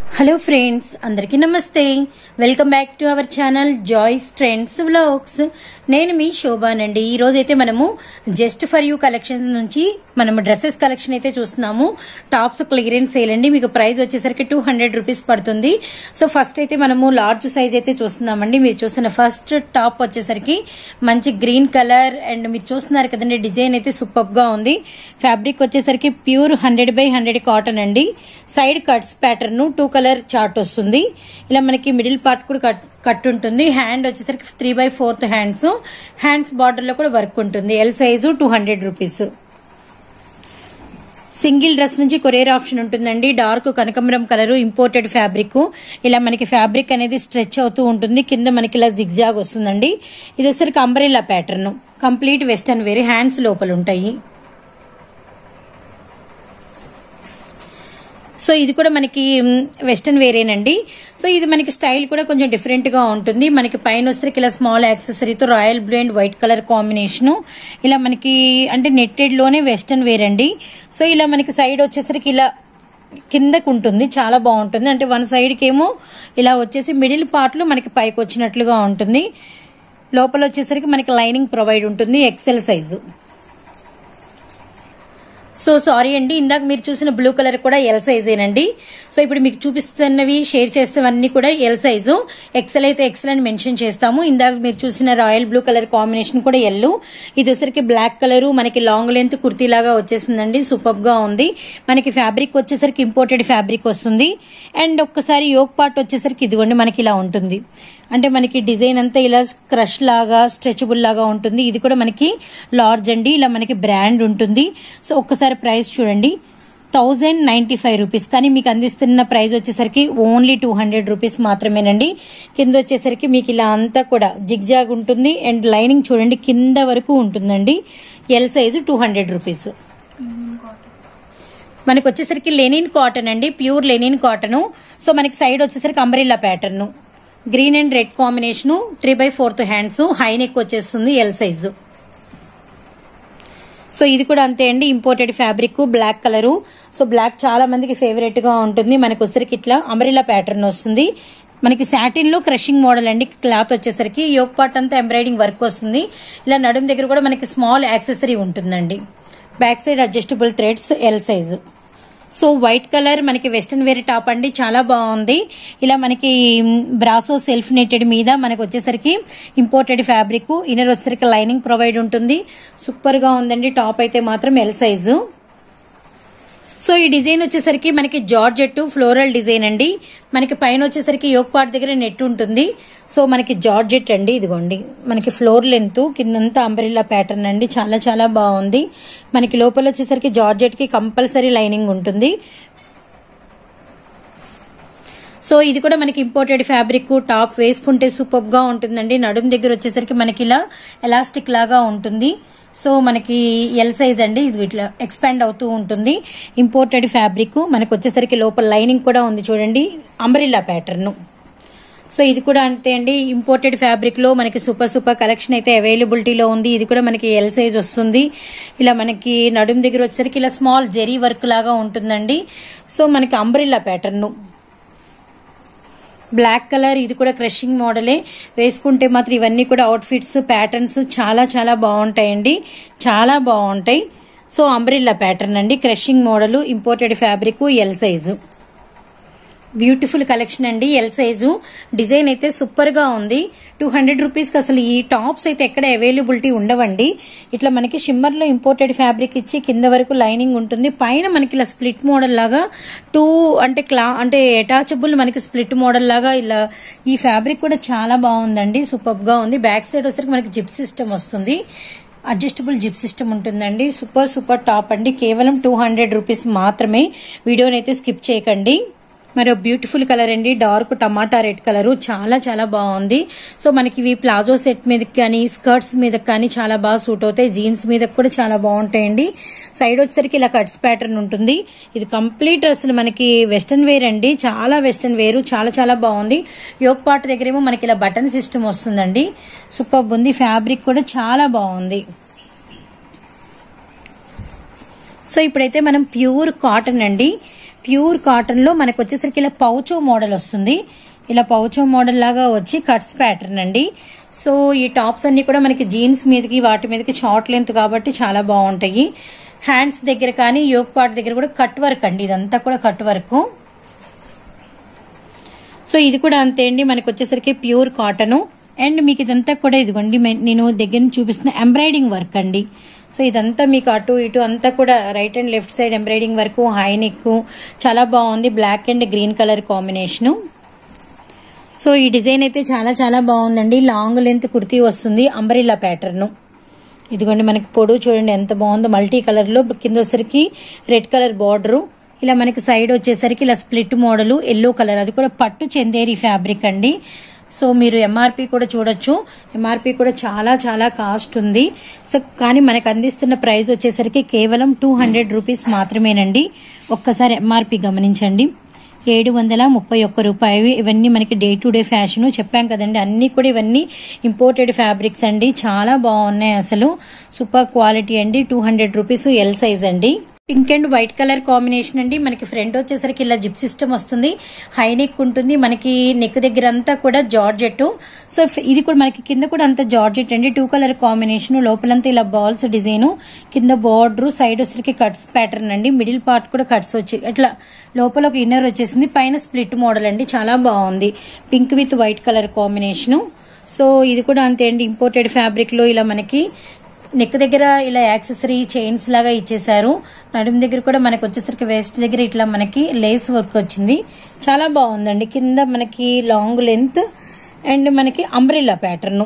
hello friends అందరికీ నమస్తే welcome back to our channel Joy's trends vlogs నేను మీ శోభానండి ఈ రోజు అయితే మనము జస్ట్ ఫర్ యూ కలెక్షన్ నుంచి మనము డ్రెస్సెస్ కలెక్షన్ అయితే చూస్తున్నాము టాప్స్ క్లియరెన్స్ సేల్ అండి మీకు ప్రైస్ వచ్చేసరికి టూ హండ్రెడ్ రూపీస్ పడుతుంది సో ఫస్ట్ అయితే మనము లార్జ్ సైజ్ అయితే చూస్తున్నామండి మీరు చూస్తున్న ఫస్ట్ టాప్ వచ్చేసరికి మంచి గ్రీన్ కలర్ అండ్ మీరు చూస్తున్నారు కదండి డిజైన్ అయితే సూపర్ గా ఉంది ఫ్యాబ్రిక్ వచ్చేసరికి pure hundred by hundred cotton అండి side cuts pattern two colour chart వస్తుంది ఇలా మనకి మిడిల్ పార్ట్ కూడా కట్ కట్ ఉంటుంది హ్యాండ్ వచ్చేసరికి three by fourth hands hands border లో కూడా వర్క్ ఉంటుంది L size two hundred rupees single dress నుంచి కొరియర్ ఆప్షన్ ఉంటుందండి డార్క్ కనకమరం కలర్ ఇంపోర్టెడ్ ఫ్యాబ్రిక్ ఇలా మనకి ఫ్యాబ్రిక్ అనేది స్ట్రెచ్ అవుతూ ఉంటుంది కింద మనకి ఇలా జిగ్జాగ్ వస్తుందండి ఇది వచ్చేసరికి umbrella pattern complete western wear hands లోపల ఉంటాయి సో ఇది కూడా మనకి వెస్టర్న్ వేరేనండి సో ఇది మనకి స్టైల్ కూడా కొంచెం డిఫరెంట్ గా ఉంటుంది మనకి పైన వచ్చేసరికి ఇలా స్మాల్ యాక్సెసరీతో royal blue and white colour combination ఇలా మనకి అంటే నెట్టెడ్ లోనే వెస్టర్న్ వేర్ అండి సో ఇలా మనకి సైడ్ వచ్చేసరికి ఇలా కిందకు ఉంటుంది చాలా బాగుంటుంది అంటే వన్ సైడ్కి ఏమో ఇలా వచ్చేసి మిడిల్ పార్ట్లో మనకి పైకి వచ్చినట్లుగా ఉంటుంది లోపల వచ్చేసరికి మనకి లైనింగ్ ప్రొవైడ్ ఉంటుంది ఎక్సెల్ సైజు సో సారీ అండి ఇందాక మీరు చూసిన బ్లూ కలర్ కూడా ఎల్ సైజేనండి సో ఇప్పుడు మీకు చూపిస్తున్నవి షేర్ చేస్తేవన్నీ కూడా ఎల్ సైజు ఎక్సెల్ అయితే ఎక్సెల్ అని మెన్షన్ చేస్తాము ఇందాక మీరు చూసిన రాయల్ బ్లూ కలర్ కాంబినేషన్ కూడా ఎల్ ఇది వచ్చరికి బ్లాక్ కలర్ మనకి లాంగ్ లెంత్ కుర్తీ లాగా వచ్చేసిందండి సూపర్ గా ఉంది మనకి ఫ్యాబ్రిక్ వచ్చేసరికి ఇంపోర్టెడ్ ఫ్యాబ్రిక్ వస్తుంది అండ్ ఒక్కసారి యోగ్ పార్ట్ వచ్చేసరికి ఇదిగోండి మనకి ఇలా ఉంటుంది అంటే మనకి డిజైన్ అంతా ఇలా క్రష్ లాగా స్ట్రెచబుల్ లాగా ఉంటుంది ఇది కూడా మనకి లార్జ్ అండి ఇలా మనకి బ్రాండ్ ఉంటుంది సో ఒక్కసారి ప్రైస్ చూడండి థౌజండ్ నైంటీ ఫైవ్ రూపీస్ కానీ మీకు అందిస్తున్న ప్రైస్ వచ్చేసరికి ఓన్లీ టూ హండ్రెడ్ రూపీస్ మాత్రమేనండి కింద వచ్చేసరికి మీకు ఇలా అంతా కూడా జిగ్జాగ్ ఉంటుంది అండ్ లైనింగ్ చూడండి కింద వరకు ఉంటుందండి L size two hundred rupees మనకి వచ్చేసరికి లెనిన్ కాటన్ అండి ప్యూర్ లెనిన్ కాటన్ సో మనకి సైడ్ వచ్చేసరికి umbrella pattern green and red combination three by fourth hands high neck వచ్చేస్తుంది ఎల్ సైజు సో ఇది కూడా అంతే అండి imported fabric black colour so black చాలా మందికి ఫేవరెట్ గా ఉంటుంది మనకి వచ్చేసరికి ఇట్లా అంబ్రిల్లా ప్యాటర్న్ వస్తుంది మనకి సాటిన్ లో క్రషింగ్ మోడల్ అండి క్లాత్ వచ్చేసరికి యోగ్ పార్ట్ అంతా ఎంబ్రాయిడింగ్ వర్క్ వస్తుంది ఇలా నడుము దగ్గర కూడా మనకి స్మాల్ యాక్సెసరీ ఉంటుందండి back side adjustable threads L size so white colour మనకి వెస్ట్రన్ వేర్ టాప్ అండి చాలా బాగుంది ఇలా మనకి బ్రాసో సెల్ఫ్ నెటెడ్ మీద మనకి వచ్చేసరికి ఇంపోర్టెడ్ ఫ్యాబ్రిక్ ఇన్నర్ వచ్చేసరికి లైనింగ్ ప్రొవైడ్ ఉంటుంది సూపర్ గా ఉందండి టాప్ అయితే మాత్రం ఎల్ సైజు సో ఈ డిజైన్ వచ్చేసరికి మనకి జార్జెట్ ఫ్లోరల్ డిజైన్ అండి మనకి పైన వచ్చేసరికి యోగ్ పార్ట్ దగ్గర నెట్ ఉంటుంది సో మనకి జార్జెట్ అండి ఇదిగోండి మనకి ఫ్లోర్ లెంత్ కిందంతా అంబ్రిల్లా ప్యాటర్న్ అండి చాలా చాలా బాగుంది మనకి లోపల వచ్చేసరికి జార్జెట్ కి కంపల్సరీ లైనింగ్ ఉంటుంది సో ఇది కూడా మనకి ఇంపోర్టెడ్ ఫ్యాబ్రిక్ టాప్ వేసుకుంటే సూపర్ గా ఉంటుందండి నడుము దగ్గర వచ్చేసరికి మనకి ఇలా ఎలాస్టిక్ లాగా ఉంటుంది సో మనకి ఎల్ సైజ్ అండి ఇది ఇట్లా ఎక్స్పాండ్ అవుతూ ఉంటుంది ఇంపోర్టెడ్ ఫ్యాబ్రిక్ మనకు వచ్చేసరికి లోపల లైనింగ్ కూడా ఉంది చూడండి అంబ్రిల్లా ప్యాటర్న్ సో ఇది కూడా అంతే అండి ఇంపోర్టెడ్ ఫ్యాబ్రిక్ లో మనకి సూపర్ సూపర్ కలెక్షన్ అయితే అవైలబిలిటీలో ఉంది ఇది కూడా మనకి ఎల్ సైజ్ వస్తుంది ఇలా మనకి నడుము దగ్గర వచ్చేసరికి ఇలా స్మాల్ జెరీ వర్క్ లాగా ఉంటుందండి సో మనకి అంబ్రిల్లా ప్యాటర్న్ బ్లాక్ కలర్ ఇది కూడా క్రషింగ్ మోడలే వేసుకుంటే మాత్రం ఇవన్నీ కూడా అవుట్ఫిట్స్ ప్యాటర్న్స్ చాలా చాలా బాగుంటాయండి చాలా బాగుంటాయి సో అంబ్రిల్లా ప్యాటర్న్ అండి crushing model imported fabric L size beautiful collection అండి ఎల్ సైజు డిజైన్ అయితే సూపర్ గా ఉంది టూ హండ్రెడ్ రూపీస్కి అసలు ఈ టాప్స్ అయితే ఎక్కడ అవైలబిలిటీ ఉండవండి ఇట్లా మనకి షిమ్మర్ లో ఇంపోర్టెడ్ ఫ్యాబ్రిక్ ఇచ్చి కింద వరకు లైనింగ్ ఉంటుంది పైన మనకి ఇలా స్ప్లిట్ మోడల్ లాగా టూ అంటే క్లా అంటే అటాచబుల్ మనకి స్ప్లిట్ మోడల్ లాగా ఇలా ఈ ఫ్యాబ్రిక్ కూడా చాలా బాగుందండి సూపర్ గా ఉంది బ్యాక్ సైడ్ వచ్చరికి మనకి జిప్ సిస్టమ్ వస్తుంది అడ్జస్టబుల్ జిప్ సిస్టమ్ ఉంటుందండి సూపర్ సూపర్ టాప్ అండి కేవలం టూ హండ్రెడ్ రూపీస్ మాత్రమే వీడియోనైతే స్కిప్ చేయకండి మరో బ్యూటిఫుల్ కలర్ అండి డార్క్ టమాటా రెడ్ కలర్ చాలా చాలా బాగుంది సో మనకి ఇవి ప్లాజో సెట్ మీదకి కానీ స్కర్ట్స్ మీద కానీ చాలా బాగా సూట్ అవుతాయి జీన్స్ మీద కూడా చాలా బాగుంటాయండి సైడ్ వచ్చేసరికి ఇలా కట్స్ ప్యాటర్న్ ఉంటుంది ఇది కంప్లీట్ అసలు మనకి వెస్టర్న్ వేర్ అండి చాలా వెస్టర్న్ వేర్ చాలా చాలా బాగుంది యోగ్ పార్ట్ దగ్గరేమో మనకి ఇలా బటన్ సిస్టమ్ వస్తుందండి సూపర్ ఉంది ఫ్యాబ్రిక్ కూడా చాలా బాగుంది సో ఇప్పుడైతే మనం ప్యూర్ కాటన్ అండి ప్యూర్ కాటన్ లో మనకు వచ్చేసరికి ఇలా పౌచో మోడల్ వస్తుంది ఇలా పౌచో మోడల్ లాగా వచ్చి కట్స్ ప్యాటర్న్ అండి సో ఈ టాప్స్ అన్ని కూడా మనకి జీన్స్ మీదకి వాటి మీదకి షార్ట్ లెంత్ కాబట్టి చాలా బాగుంటాయి హ్యాండ్స్ దగ్గర కానీ యోగ్ పార్ట్ దగ్గర కూడా కట్ వర్క్ అండి ఇదంతా కూడా కట్ వర్క్ సో ఇది కూడా అంతే అండి మనకి వచ్చేసరికి ప్యూర్ కాటన్ అండ్ మీకు ఇదంతా కూడా ఇదిగోండి మే- నేను దగ్గర నుంచి చూపిస్తున్న ఎంబ్రాయిడింగ్ వర్క్ అండి సో ఇదంతా మీకు అటు ఇటు అంతా కూడా right and left side embroidering work high neck చాలా బాగుంది black and green colour combination so ఈ డిజైన్ అయితే చాలా చాలా బాగుందండి లాంగ్ లెంత్ కుర్తీ వస్తుంది అంబరిల్లా ప్యాటర్న్ ఇదిగోండి మనకి పొడవు చూడండి ఎంత బాగుందో మల్టీ కలర్లో కింద వచ్చేసరికి రెడ్ కలర్ బార్డరు ఇలా మనకి సైడ్ వచ్చేసరికి ఇలా స్ప్లిట్ మోడల్ ఎల్లో కలర్ అది కూడా పట్టు చందేరి ఫ్యాబ్రిక్ అండి సో మీరు ఎంఆర్పి కూడా చూడొచ్చు ఎంఆర్పి కూడా చాలా చాలా కాస్ట్ ఉంది సో కానీ మనకు అందిస్తున్న ప్రైస్ వచ్చేసరికి కేవలం టూ హండ్రెడ్ రూపీస్ మాత్రమేనండి ఒక్కసారి ఎంఆర్పి గమనించండి ఏడు వందల ముప్పై ఒక్క రూపాయలు ఇవన్నీ మనకి డే టు డే ఫ్యాషన్ చెప్పాం కదండి అన్ని కూడా ఇవన్నీ ఇంపోర్టెడ్ ఫ్యాబ్రిక్స్ అండి చాలా బాగున్నాయి అసలు సూపర్ క్వాలిటీ అండి two hundred rupees L size అండి pink and white colour combination అండి మనకి ఫ్రంట్ వచ్చేసరికి ఇలా జిప్ సిస్టమ్ వస్తుంది హై నెక్ ఉంటుంది మనకి నెక్ దగ్గర అంతా కూడా జార్జెట్ సో ఫ్- ఇది కూడా మనకి కింద కూడా అంతా జార్జెట్ అండి టూ కలర్ కాంబినేషన్ లోపలంతా ఇలా బాల్స్ డిజైన్ కింద బార్డర్ సైడ్ వచ్చేసరికి కట్స్ ప్యాటర్న్ అండి మిడిల్ పార్ట్ కూడా కట్స్ వచ్చి అట్లా లోపల ఒక ఇన్నర్ వచ్చేసింది పైన స్ప్లిట్ మోడల్ అండి చాలా బాగుంది pink with white colour combination so ఇది కూడా అంతే అండి ఇంపోర్టెడ్ ఫ్యాబ్రిక్ లో ఇలా మనకి నెక్ దగ్గర ఇలా యాక్సెసరీ చైన్స్ లాగా ఇచ్చేసారు నడుము దగ్గర కూడా మనకి వచ్చేసరికి వేస్ట్ దగ్గర ఇట్లా మనకి లేస్ వర్క్ వచ్చింది చాలా బాగుందండి కింద మనకి లాంగ్ లెంత్ అండ్ మనకి అంబ్రిల్లా ప్యాటర్న్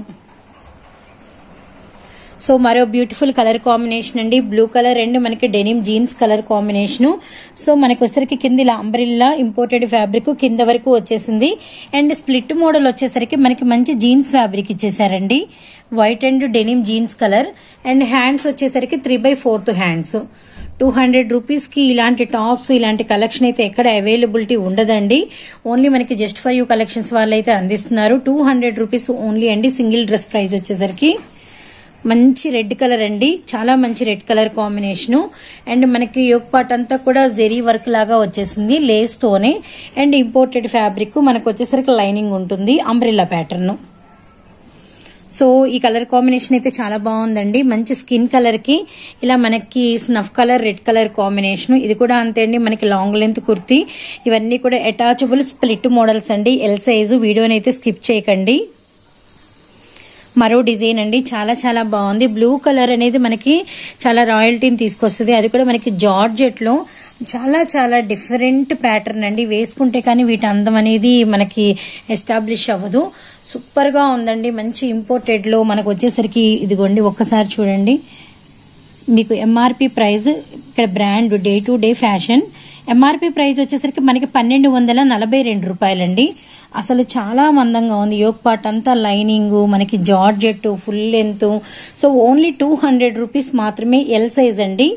సో మరో బ్యూటిఫుల్ కలర్ కాంబినేషన్ అండి బ్లూ కలర్ అండ్ మనకి denim jeans colour combination so మనకి వచ్చేసరికి కింద ఇలా అంబ్రిల్లా ఇంపోర్టెడ్ ఫ్యాబ్రిక్ కింద వరకు వచ్చేసింది అండ్ స్ప్లిట్ మోడల్ వచ్చేసరికి మనకి మంచి జీన్స్ ఫ్యాబ్రిక్ ఇచ్చేసారండి white and denim jeans colour and hands వచ్చేసరికి three by fourth hands two hundred రూపీస్కి ఇలాంటి టాప్స్ ఇలాంటి కలెక్షన్ అయితే ఎక్కడ అవైలబిలిటీ ఉండదండి ఓన్లీ మనకి జస్ట్ ఫర్ యూ కలెక్షన్స్ వాళ్ళు అయితే అందిస్తున్నారు టూ హండ్రెడ్ రూపీస్ ఓన్లీ అండి సింగిల్ డ్రెస్ ప్రైస్ వచ్చేసరికి మంచి రెడ్ కలర్ అండి చాలా మంచి రెడ్ కలర్ కాంబినేషను అండ్ మనకి యోగ్ పార్ట్ అంతా కూడా జెరీ వర్క్ లాగా వచ్చేసింది లేస్ తోనే అండ్ ఇంపోర్టెడ్ ఫ్యాబ్రిక్ మనకు వచ్చేసరికి లైనింగ్ ఉంటుంది అంబ్రిల్లా ప్యాటర్న్ సో ఈ కలర్ కాంబినేషన్ అయితే చాలా బాగుందండి మంచి స్కిన్ కలర్ కి ఇలా మనకి snuff colour red colour combination ఇది కూడా అంతే అండి మనకి లాంగ్ లెంత్ కుర్తీ ఇవన్నీ కూడా అటాచబుల్ స్ప్లిట్ మోడల్స్ అండి ఎల్ సైజు వీడియోని అయితే స్కిప్ చేయకండి మరో డిజైన్ అండి చాలా చాలా బాగుంది బ్లూ కలర్ అనేది మనకి చాలా రాయల్టీని తీసుకొస్తుంది అది కూడా మనకి జార్జెట్ లో చాలా చాలా డిఫరెంట్ ప్యాటర్న్ అండి వేసుకుంటే కానీ వీటి అందం అనేది మనకి ఎస్టాబ్లిష్ అవ్వదు సూపర్ గా ఉందండి మంచి ఇంపోర్టెడ్ లో మనకు వచ్చేసరికి ఇదిగోండి ఒక్కసారి చూడండి మీకు ఎంఆర్పి ప్రైస్ ఇక్కడ brand day to day fashion MRP price వచ్చేసరికి మనకి పన్నెండు వందల నలభై రెండు రూపాయలండి అసలు చాలా మందంగా ఉంది యోగ్ పార్ట్ అంతా లైనింగ్ మనకి georgette full length so only two hundred rupees మాత్రమే ఎల్ సైజ్ అండి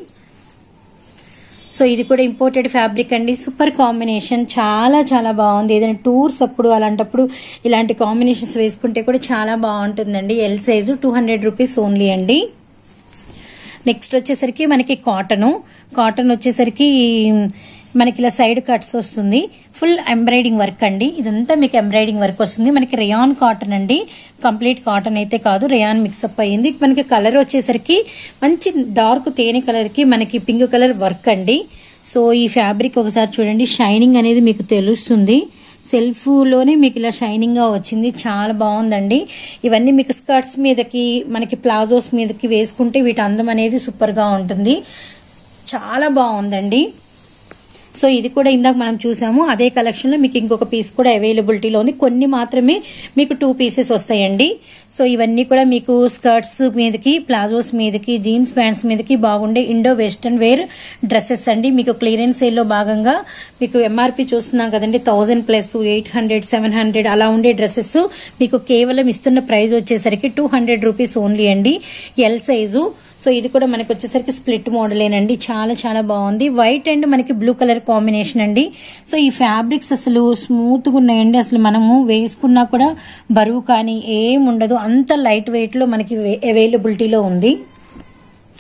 సో ఇది కూడా ఇంపోర్టెడ్ ఫ్యాబ్రిక్ అండి సూపర్ కాంబినేషన్ చాలా చాలా బాగుంది ఏదైనా టూర్స్ అప్పుడు అలాంటప్పుడు ఇలాంటి కాంబినేషన్స్ వేసుకుంటే కూడా చాలా బాగుంటుందండి L size two hundred rupees only అండి నెక్స్ట్ వచ్చేసరికి మనకి కాటన్ కాటన్ వచ్చేసరికి మనకి ఇలా సైడ్ కట్స్ వస్తుంది ఫుల్ ఎంబ్రాయిడింగ్ వర్క్ అండి ఇదంతా మీకు ఎంబ్రాయిడింగ్ వర్క్ వస్తుంది మనకి రేయాన్ కాటన్ అండి కంప్లీట్ కాటన్ అయితే కాదు రేయాన్ మిక్సప్ అయ్యింది మనకి కలర్ వచ్చేసరికి మంచి డార్క్ తేనె కలర్ కి మనకి పింక్ కలర్ వర్క్ అండి సో ఈ ఫ్యాబ్రిక్ ఒకసారి చూడండి షైనింగ్ అనేది మీకు తెలుస్తుంది సెల్ఫ్ లోనే మీకు ఇలా షైనింగ్ గా వచ్చింది చాలా బాగుందండి ఇవన్నీ మీకు స్కర్ట్స్ మీదకి మనకి ప్లాజోస్ మీదకి వేసుకుంటే వీటి అందం అనేది సూపర్ గా ఉంటుంది చాలా బాగుందండి సో ఇది కూడా ఇందాక మనం చూసాము అదే కలెక్షన్ లో మీకు ఇంకొక పీస్ కూడా అవైలబిలిటీలో ఉంది కొన్ని మాత్రమే మీకు టూ పీసెస్ వస్తాయండి సో ఇవన్నీ కూడా మీకు స్కర్ట్స్ మీదకి ప్లాజోస్ మీదకి జీన్స్ ప్యాంట్స్ మీదకి బాగుండే ఇండో వెస్టర్న్ వేర్ డ్రెస్సెస్ అండి మీకు క్లియరెన్స్ సేల్ లో భాగంగా మీకు ఎంఆర్పి చూస్తున్నాం కదండి thousand plus eight hundred seven hundred అలా ఉండే డ్రెస్సెస్ మీకు కేవలం ఇస్తున్న ప్రైస్ వచ్చేసరికి టూ హండ్రెడ్ రూపీస్ ఓన్లీ అండి ఎల్ సైజు సో ఇది కూడా మనకి వచ్చేసరికి స్ప్లిట్ మోడలేనండి చాలా చాలా బాగుంది వైట్ అండ్ మనకి బ్లూ కలర్ కాంబినేషన్ అండి సో ఈ ఫ్యాబ్రిక్స్ అసలు స్మూత్ గా ఉన్నాయండి అసలు మనము వేసుకున్నా కూడా బరువు కానీ ఏం ఉండదు అంత లైట్ వెయిట్ లో మనకి అవైలబిలిటీలో ఉంది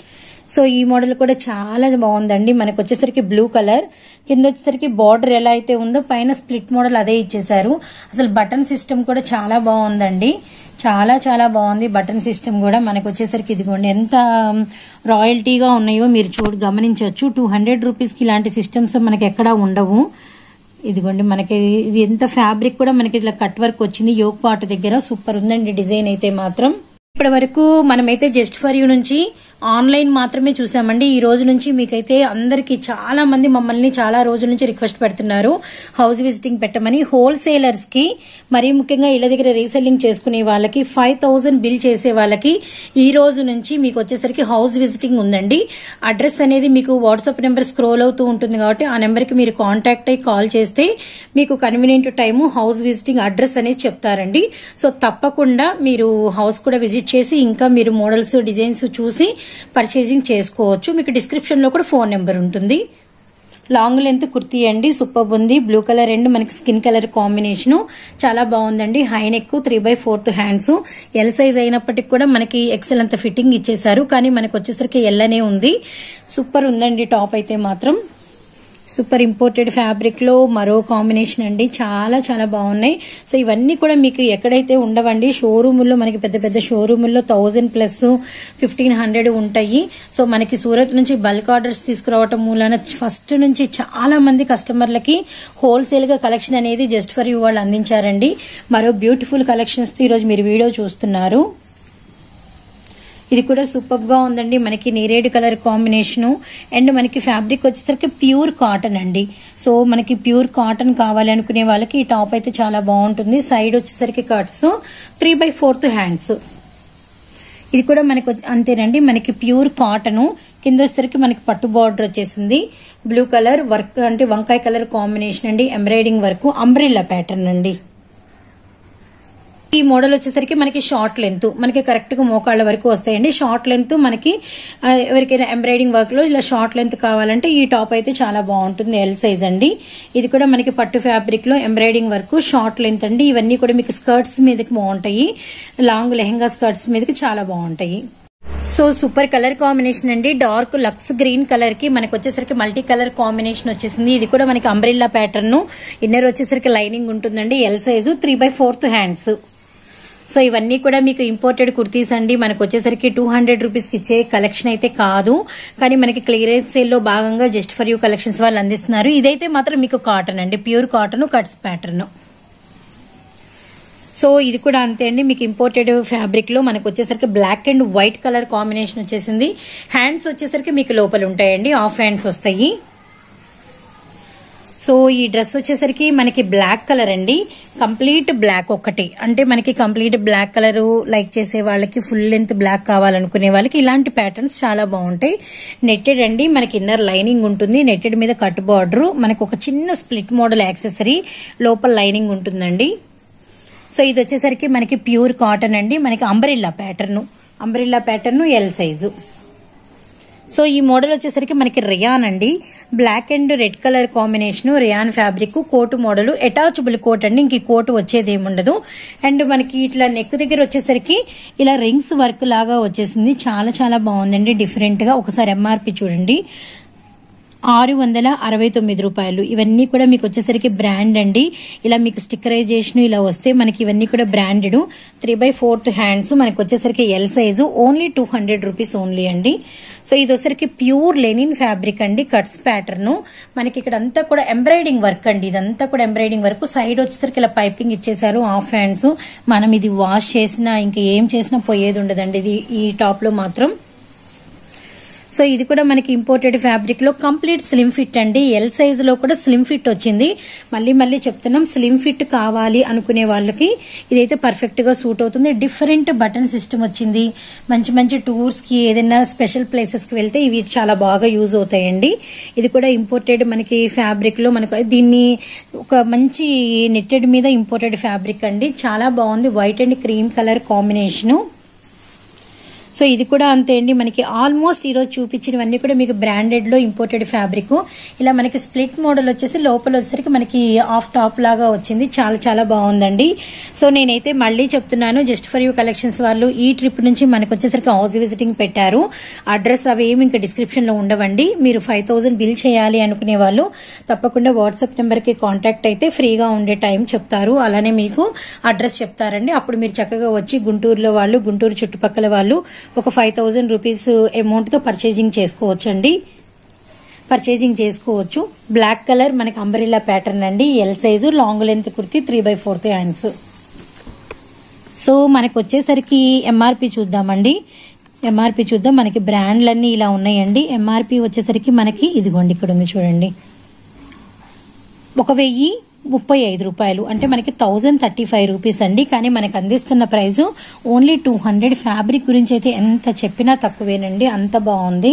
సో ఈ మోడల్ కూడా చాలా బాగుందండి మనకు వచ్చేసరికి బ్లూ కలర్ కింద వచ్చేసరికి బార్డర్ ఎలా అయితే ఉందో పైన స్ప్లిట్ మోడల్ అదే ఇచ్చేసారు అసలు బటన్ సిస్టమ్ కూడా చాలా బాగుందండి చాలా చాలా బాగుంది బటన్ సిస్టమ్ కూడా మనకు వచ్చేసరికి ఇదిగోండి ఎంత రాయల్టీగా ఉన్నాయో మీరు చూడు గమనించవచ్చు టూ హండ్రెడ్ రూపీస్కి ఇలాంటి సిస్టమ్స్ మనకి ఎక్కడా ఉండవు ఇదిగోండి మనకి ఇది ఎంత ఫ్యాబ్రిక్ కూడా మనకి ఇట్లా కట్ వర్క్ వచ్చింది యోగ్ పాట్ దగ్గర సూపర్ ఉందండి డిజైన్ అయితే మాత్రం ఇప్పటి వరకు మనమైతే జస్ట్ ఫర్ యూ నుంచి ఆన్లైన్ మాత్రమే చూసామండి ఈ రోజు నుంచి మీకైతే అందరికి చాలా మంది మమ్మల్ని చాలా రోజుల నుంచి రిక్వెస్ట్ పెడుతున్నారు హౌస్ విజిటింగ్ పెట్టమని హోల్సేలర్స్ కి మరీ ముఖ్యంగా ఇళ్ల దగ్గర రీసెల్లింగ్ చేసుకునే వాళ్ళకి ఫైవ్ థౌసండ్ బిల్ చేసే వాళ్ళకి ఈ రోజు నుంచి మీకు వచ్చేసరికి హౌస్ విజిటింగ్ ఉందండి అడ్రస్ అనేది మీకు వాట్సాప్ నెంబర్ స్క్రోల్ అవుతూ ఉంటుంది కాబట్టి ఆ నెంబర్కి మీరు కాంటాక్ట్ అయ్యి కాల్ చేస్తే మీకు convenient time house visiting address అనేది చెప్తారండి సో తప్పకుండా మీరు హౌస్ కూడా విజిట్ చేసి ఇంకా మీరు మోడల్స్ డిజైన్స్ చూసి పర్చేజింగ్ చేసుకోవచ్చు మీకు డిస్క్రిప్షన్ లో కూడా ఫోన్ నెంబర్ ఉంటుంది లాంగ్ లెంత్ కుర్తీ అండి సూపర్ ఉంది బ్లూ కలర్ అండ్ మనకి స్కిన్ కలర్ కాంబినేషన్ చాలా బాగుందండి high neck three by fourth hands L size అయినప్పటికీ కూడా మనకి ఎక్సెల్ అంత ఫిట్టింగ్ ఇచ్చేసారు కానీ మనకు వచ్చేసరికి ఎల్ అనే ఉంది సూపర్ ఉందండి టాప్ అయితే మాత్రం సూపర్ ఇంపోర్టెడ్ ఫ్యాబ్రిక్ లో మరో కాంబినేషన్ అండి చాలా చాలా బాగున్నాయి సో ఇవన్నీ కూడా మీకు ఎక్కడైతే ఉండవండి షోరూముల్లో మనకి పెద్ద పెద్ద షోరూముల్లో థౌజండ్ ప్లస్ ఫిఫ్టీన్ హండ్రెడ్ ఉంటాయి సో మనకి సూరత్ నుంచి బల్క్ ఆర్డర్స్ తీసుకురావటం మూలాన ఫస్ట్ నుంచి చాలా మంది కస్టమర్లకి హోల్సేల్ గా కలెక్షన్ అనేది జస్ట్ ఫర్ యూ వాళ్ళు అందించారండి మరో బ్యూటిఫుల్ కలెక్షన్స్ ఈరోజు మీరు వీడియో చూస్తున్నారు ఇది కూడా సూపర్ గా ఉందండి మనకి నేరేడు కలర్ కాంబినేషన్ అండ్ మనకి ఫ్యాబ్రిక్ వచ్చేసరికి ప్యూర్ కాటన్ అండి సో మనకి ప్యూర్ కాటన్ కావాలి అనుకునే వాళ్ళకి ఈ టాప్ అయితే చాలా బాగుంటుంది సైడ్ వచ్చేసరికి cuts three by fourth hands ఇది కూడా మనకి అంతేనండి మనకి ప్యూర్ కాటన్ కింద వచ్చేసరికి మనకి పట్టు బార్డర్ వచ్చేసింది బ్లూ కలర్ వర్క్ అంటే వంకాయ కలర్ కాంబినేషన్ అండి ఎంబ్రాయిడింగ్ వర్క్ అంబ్రిల్లా ప్యాటర్న్ అండి ఈ మోడల్ వచ్చేసరికి మనకి షార్ట్ లెంత్ మనకి కరెక్ట్ గా మోకాళ్ళ వరకు వస్తాయండి షార్ట్ లెంత్ మనకి ఆ, ఎవరికైనా ఎంబ్రాయిడింగ్ వర్క్ లో ఇలా షార్ట్ లెంత్ కావాలంటే ఈ టాప్ అయితే చాలా బాగుంటుంది ఎల్ సైజ్ అండి ఇది కూడా మనకి పట్టు ఫ్యాబ్రిక్ లో ఎంబ్రాయిడింగ్ వర్క్ షార్ట్ లెంత్ అండి ఇవన్నీ కూడా మీకు స్కర్ట్స్ మీదకి బాగుంటాయి లాంగ్ లెహంగా స్కర్ట్స్ మీదకి చాలా బాగుంటాయి సో సూపర్ కలర్ కాంబినేషన్ అండి డార్క్ లక్స్ గ్రీన్ కలర్ కి మనకి వచ్చేసరికి మల్టీ కలర్ కాంబినేషన్ వచ్చేసింది ఇది కూడా మనకి అంబ్రిల్లా ప్యాటర్న్ ఇన్నర్ వచ్చేసరికి లైనింగ్ ఉంటుందండి L size three by fourth hands so ఇవన్నీ కూడా మీకు ఇంపోర్టెడ్ కుర్తీస్ అండి మనకు వచ్చేసరికి టూ హండ్రెడ్ రూపీస్కి ఇచ్చే కలెక్షన్ అయితే కాదు కానీ మనకి క్లియరెన్స్ సేల్లో భాగంగా జస్ట్ ఫర్ యూ కలెక్షన్స్ వాళ్ళు అందిస్తున్నారు ఇదైతే మాత్రం మీకు కాటన్ అండి pure cotton cuts pattern so ఇది కూడా అంతే అండి మీకు ఇంపోర్టెడ్ ఫ్యాబ్రిక్ లో మనకు వచ్చేసరికి black and white colour combination వచ్చేసింది హ్యాండ్స్ వచ్చేసరికి మీకు లోపల ఉంటాయండి ఆఫ్ హ్యాండ్స్ వస్తాయి సో ఈ డ్రెస్ వచ్చేసరికి మనకి బ్లాక్ కలర్ అండి కంప్లీట్ బ్లాక్ ఒకటి అంటే మనకి కంప్లీట్ బ్లాక్ కలర్ లైక్ చేసే వాళ్ళకి ఫుల్ లెంత్ బ్లాక్ కావాలనుకునే వాళ్ళకి ఇలాంటి ప్యాటర్న్స్ చాలా బాగుంటాయి నెట్టెడ్ అండి మనకి ఇన్నర్ లైనింగ్ ఉంటుంది నెట్టెడ్ మీద కట్ బార్డర్ మనకి ఒక చిన్న స్ప్లిట్ మోడల్ యాక్సెసరీ లోపల లైనింగ్ ఉంటుందండి సో ఇది వచ్చేసరికి మనకి ప్యూర్ కాటన్ అండి మనకి umbrella pattern umbrella pattern L size so ఈ మోడల్ వచ్చేసరికి మనకి రియాన్ అండి black and red colour combination rayon fabric coat model attachable coat అండి ఇంక ఈ కోట్ వచ్చేది ఏముండదు అండ్ మనకి ఇట్లా నెక్ దగ్గర వచ్చేసరికి ఇలా రింగ్స్ వర్క్ లాగా వచ్చేసింది చాలా చాలా బాగుందండి డిఫరెంట్ గా ఒకసారి ఎంఆర్పి చూడండి ఆరు వందల అరవై తొమ్మిది రూపాయలు ఇవన్నీ కూడా మీకు వచ్చేసరికి బ్రాండ్ అండి ఇలా మీకు స్టిక్కరైజేషన్ ఇలా వస్తే మనకి ఇవన్నీ కూడా branded three by fourth hands మనకి వచ్చేసరికి L size only two hundred rupees only అండి సో ఇది వచ్చేసరికి ప్యూర్ లెనిన్ ఫ్యాబ్రిక్ అండి కట్స్ ప్యాటర్న్ మనకి ఇక్కడ అంతా కూడా ఎంబ్రాయిడింగ్ వర్క్ అండి ఇదంతా కూడా ఎంబ్రాయిడింగ్ వర్క్ సైడ్ వచ్చేసరికి ఇలా పైపింగ్ ఇచ్చేసారు హాఫ్ హ్యాండ్స్ మనం ఇది వాష్ చేసినా ఇంకా ఏం చేసినా పోయేది ఉండదండి ఇది ఈ టాప్ లో మాత్రం సో ఇది కూడా మనకి ఇంపోర్టెడ్ ఫ్యాబ్రిక్ లో కంప్లీట్ స్లిమ్ ఫిట్ అండి ఎల్ సైజ్ లో కూడా స్లిమ్ ఫిట్ వచ్చింది మళ్ళీ మళ్ళీ చెప్తున్నాం స్లిమ్ ఫిట్ కావాలి అనుకునే వాళ్ళకి ఇదైతే పర్ఫెక్ట్ గా సూట్ అవుతుంది డిఫరెంట్ బటన్ సిస్టమ్ వచ్చింది మంచి మంచి టూర్స్ కి ఏదైనా స్పెషల్ ప్లేసెస్ కి వెళ్తే ఇవి చాలా బాగా యూజ్ అవుతాయండి ఇది కూడా ఇంపోర్టెడ్ మనకి ఫ్యాబ్రిక్ లో మనకు దీన్ని ఒక మంచి నెట్టెడ్ మీద ఇంపోర్టెడ్ ఫ్యాబ్రిక్ అండి చాలా బాగుంది white and cream colour combination so ఇది కూడా అంతే అండి మనకి ఆల్మోస్ట్ ఈరోజు చూపించినవన్నీ కూడా మీకు బ్రాండెడ్లో ఇంపోర్టెడ్ ఫ్యాబ్రిక్ ఇలా మనకి స్ప్లిట్ మోడల్ వచ్చేసి లోపల వచ్చేసరికి మనకి ఆఫ్ టాప్ లాగా వచ్చింది చాలా చాలా బాగుందండి సో నేనైతే మళ్ళీ చెప్తున్నాను జస్ట్ ఫర్ యూ కలెక్షన్స్ వాళ్ళు ఈ ట్రిప్ నుంచి మనకు వచ్చేసరికి హౌస్ విజిటింగ్ పెట్టారు అడ్రస్ అవి ఏమి ఇంకా డిస్క్రిప్షన్లో ఉండవండి మీరు ఫైవ్ థౌసండ్ బిల్ చేయాలి అనుకునే వాళ్ళు తప్పకుండా వాట్సాప్ నెంబర్కి కాంటాక్ట్ అయితే ఫ్రీగా ఉండే టైం చెప్తారు అలానే మీకు అడ్రస్ చెప్తారండి అప్పుడు మీరు చక్కగా వచ్చి గుంటూరులో వాళ్ళు గుంటూరు చుట్టుపక్కల వాళ్ళు ఒక ఫైవ్ థౌజండ్ రూపీస్ అమౌంట్తో పర్చేజింగ్ చేసుకోవచ్చండి పర్చేజింగ్ చేసుకోవచ్చు బ్లాక్ కలర్ మనకి అంబరిల్లా ప్యాటర్న్ అండి L size long length kurti three by fourth hands so మనకు వచ్చేసరికి ఎంఆర్పి చూద్దామండి ఎంఆర్పి చూద్దాం మనకి బ్రాండ్లన్నీ ఇలా ఉన్నాయండి ఎంఆర్పి వచ్చేసరికి మనకి ఇదిగోండి ఇక్కడ ఉంది చూడండి ఒక వెయ్యి ముప్పై ఐదు రూపాయలు అంటే మనకి థౌజండ్ థర్టీ ఫైవ్ రూపీస్ అండి కానీ మనకి అందిస్తున్న price only two hundred fabric గురించి అయితే ఎంత చెప్పినా తక్కువేనండి అంత బాగుంది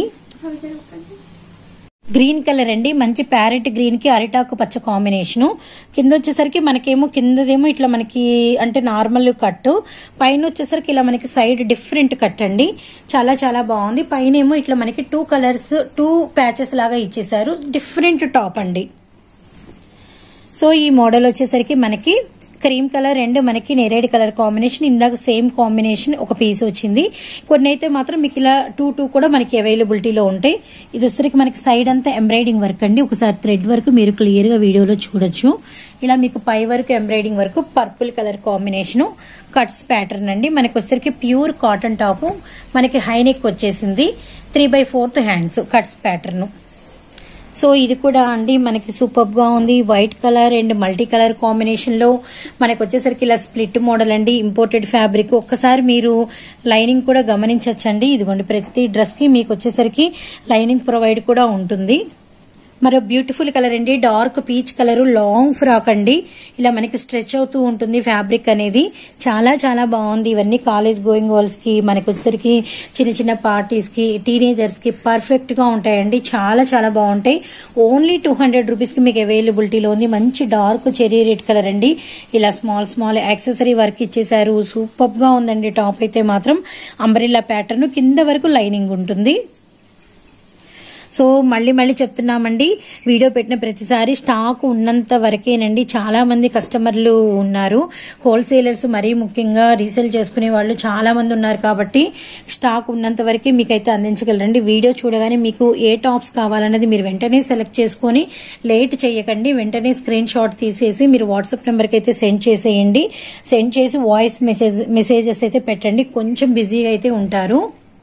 గ్రీన్ కలర్ అండి మంచి ప్యారెట్ గ్రీన్ కి అరిటాకు పచ్చ కాంబినేషన్ కింద వచ్చేసరికి మనకేమో కిందదేమో ఇట్లా మనకి అంటే నార్మల్ కట్ పైన వచ్చేసరికి ఇలా మనకి సైడ్ డిఫరెంట్ కట్ అండి చాలా చాలా బాగుంది పైన ఏమో ఇట్లా మనకి టూ కలర్స్ టూ ప్యాచెస్ లాగా ఇచ్చేసారు డిఫరెంట్ టాప్ అండి సో ఈ మోడల్ వచ్చేసరికి మనకి క్రీమ్ కలర్ అండ్ మనకి నేరేడు కలర్ కాంబినేషన్ ఇందాక సేమ్ కాంబినేషన్ ఒక పీస్ వచ్చింది కొన్ని అయితే మాత్రం మీకు ఇలా టూ టూ కూడా మనకి అవైలబిలిటీలో ఉంటాయి ఇది వచ్చేసరికి మనకి సైడ్ అంతా ఎంబ్రాయిడింగ్ వర్క్ అండి ఒకసారి థ్రెడ్ వర్క్ మీరు క్లియర్గా వీడియోలో చూడొచ్చు ఇలా మీకు పై వరకు embroidering work purple colour combination cuts pattern అండి మనకి వచ్చేసరికి ప్యూర్ కాటన్ టాప్ మనకి హైనెక్ వచ్చేసింది three by fourth hands cuts pattern so ఇది కూడా అండి మనకి సూపర్ గా ఉంది white colour and multi colour combination లో మనకి వచ్చేసరికి ఇలా స్ప్లిట్ మోడల్ అండి ఇంపోర్టెడ్ ఫ్యాబ్రిక్ ఒక్కసారి మీరు లైనింగ్ కూడా గమనించవచ్చండి ఇదిగోండి ప్రతి డ్రెస్ కి మీకు వచ్చేసరికి లైనింగ్ ప్రొవైడ్ కూడా ఉంటుంది మరో బ్యూటిఫుల్ కలర్ అండి dark peach colour long frock అండి ఇలా మనకి స్ట్రెచ్ అవుతూ ఉంటుంది ఫ్యాబ్రిక్ అనేది చాలా చాలా బాగుంది ఇవన్నీ కాలేజ్ గోయింగ్ గర్ల్స్ కి మనకి వచ్చేసరికి చిన్న చిన్న పార్టీస్ కి టీనేజర్స్ కి పర్ఫెక్ట్ గా ఉంటాయండి చాలా చాలా బాగుంటాయి ఓన్లీ టూ హండ్రెడ్ రూపీస్ కి మీకు అవైలబిలిటీలో ఉంది మంచి డార్క్ చెరీ రెడ్ కలర్ అండి ఇలా స్మాల్ స్మాల్ యాక్సెసరీ వర్క్ ఇచ్చేసారు సూపర్ గా ఉందండి టాప్ అయితే మాత్రం అంబ్రిల్లా ప్యాటర్న్ కింద వరకు లైనింగ్ ఉంటుంది సో మళ్ళీ మళ్ళీ చెప్తున్నామండి వీడియో పెట్టిన ప్రతిసారి స్టాక్ ఉన్నంత వరకేనండి చాలా మంది కస్టమర్లు ఉన్నారు హోల్సేలర్స్ మరీ ముఖ్యంగా రీసేల్ చేసుకునే వాళ్ళు చాలా మంది ఉన్నారు కాబట్టి స్టాక్ ఉన్నంత వరకే మీకైతే అందించగలరండి వీడియో చూడగానే మీకు ఏ టాప్స్ కావాలన్నది మీరు వెంటనే సెలెక్ట్ చేసుకొని లేట్ చేయకండి వెంటనే స్క్రీన్ షాట్ తీసేసి మీరు వాట్సాప్ నెంబర్కి అయితే సెండ్ చేసేయండి సెండ్ చేసి వాయిస్ మెసేజ్ మెసేజెస్ అయితే పెట్టండి కొంచెం బిజీగా అయితే ఉంటారు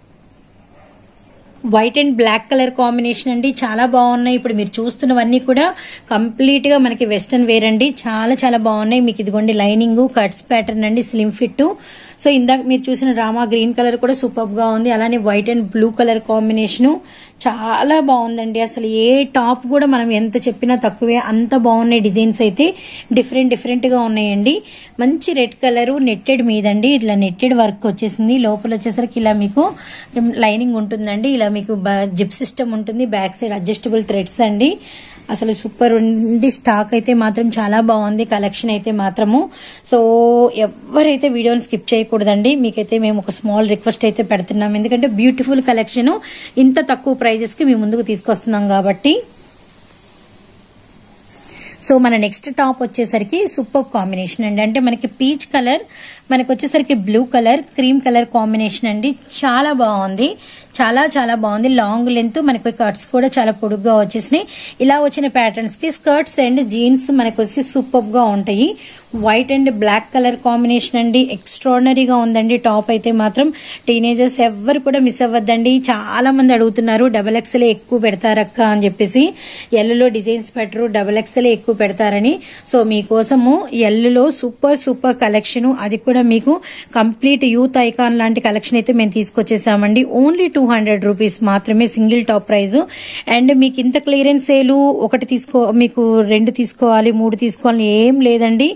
white and black colour combination అండి చాలా బాగున్నాయి ఇప్పుడు మీరు చూస్తున్నవన్నీ కూడా కంప్లీట్ గా మనకి వెస్టర్న్ వేర్ అండి చాలా చాలా బాగున్నాయి మీకు ఇదిగోండి లైనింగ్ కట్స్ ప్యాటర్న్ అండి స్లిమ్ ఫిట్ సో ఇందాక మీరు చూసిన రామా గ్రీన్ కలర్ కూడా సూపర్ గా ఉంది అలానే white and blue colour combination చాలా బాగుందండి అసలు ఏ టాప్ కూడా మనం ఎంత చెప్పినా తక్కువే అంత బాగున్నాయి డిజైన్స్ అయితే డిఫరెంట్ డిఫరెంట్ గా ఉన్నాయండి మంచి రెడ్ కలర్ నెట్టెడ్ మీదండి ఇట్లా నెట్టెడ్ వర్క్ వచ్చేసింది లోపల వచ్చేసరికి ఇలా మీకు లైనింగ్ ఉంటుందండి ఇలా మీకు జిప్ సిస్టమ్ ఉంటుంది బ్యాక్ సైడ్ అడ్జస్టబుల్ థ్రెడ్స్ అండి అసలు సూపర్ ఉంది స్టాక్ అయితే మాత్రం చాలా బాగుంది కలెక్షన్ అయితే మాత్రము సో ఎవరైతే వీడియోని స్కిప్ చేయకూడదండి మీకైతే మేము ఒక స్మాల్ రిక్వెస్ట్ అయితే పెడుతున్నాం ఎందుకంటే బ్యూటిఫుల్ కలెక్షన్ ఇంత తక్కువ ప్రైజెస్కి మీ ముందుకు తీసుకొస్తున్నాం కాబట్టి సో మన నెక్స్ట్ టాప్ వచ్చేసరికి సూపర్ కాంబినేషన్ అండి అంటే మనకి పీచ్ కలర్ మనకి వచ్చేసరికి blue colour cream colour combination అండి చాలా బాగుంది చాలా చాలా బాగుంది లాంగ్ లెంత్ మనకి కట్స్ కూడా చాలా పొడుగ్గా వచ్చేసినాయి ఇలా వచ్చిన ప్యాటర్న్స్ కి స్కర్ట్స్ అండ్ జీన్స్ మనకు వచ్చి సూపర్ గా ఉంటాయి white and black colour combination అండి ఎక్స్ట్రాడినరీగా ఉందండి టాప్ అయితే మాత్రం టీనేజర్స్ ఎవ్వరు కూడా మిస్ అవ్వద్దండి చాలా మంది అడుగుతున్నారు డబల్ ఎక్స్ఎల్ ఎక్కువ పెడతారక్క అని చెప్పేసి ఎల్లులో డిజైన్స్ పెట్టరు డబల్ ఎక్స్ఎల్ ఎక్కువ పెడతారని సో మీకోసము ఎల్లులో సూపర్ సూపర్ కలెక్షన్ అది కూడా మీకు కంప్లీట్ యూత్ ఐకాన్ లాంటి కలెక్షన్ అయితే మేము తీసుకొచ్చేసామండి ఓన్లీ టూ హండ్రెడ్ రూపీస్ మాత్రమే సింగిల్ టాప్ ప్రైస్ అండ్ మీకు ఇంత క్లియరెన్స్ సేలు ఒకటి తీసుకో మీకు రెండు తీసుకోవాలి మూడు తీసుకోవాలి ఏం లేదండి